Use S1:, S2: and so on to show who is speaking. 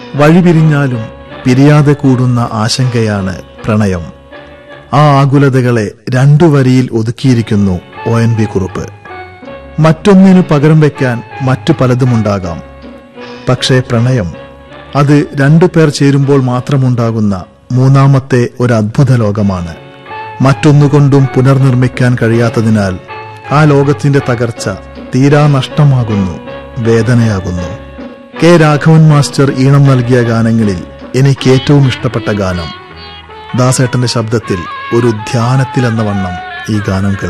S1: വഴിപിരിഞ്ഞാലും പിരിയാതെ കൂടുന്ന ആശങ്കയാണ് പ്രണയം ആ ആകുലതകളെ രണ്ടു വരിയിൽ ഒതുക്കിയിരിക്കുന്നു ഒ എൻ വി കുറുപ്പ് മറ്റൊന്നിനു പകരം വയ്ക്കാൻ മറ്റു പലതുമുണ്ടാകാം പക്ഷേ പ്രണയം അത് രണ്ടു പേർ ചേരുമ്പോൾ മാത്രമുണ്ടാകുന്ന മൂന്നാമത്തെ ഒരു അദ്ഭുത ലോകമാണ് മറ്റൊന്നുകൊണ്ടും പുനർനിർമ്മിക്കാൻ കഴിയാത്തതിനാൽ ആ ലോകത്തിന്റെ തകർച്ച തീരാ നഷ്ടമാകുന്നു വേദനയാകുന്നു കെ രാഘവൻ മാസ്റ്റർ ഈണം നൽകിയ ഗാനങ്ങളിൽ എനിക്ക് ഏറ്റവും ഇഷ്ടപ്പെട്ട ഗാനം ദാസേട്ടന്റെ ശബ്ദത്തിൽ ഒരു ധ്യാനത്തിലെന്ന വണ്ണം ഈ ഗാനം കേൾക്കാം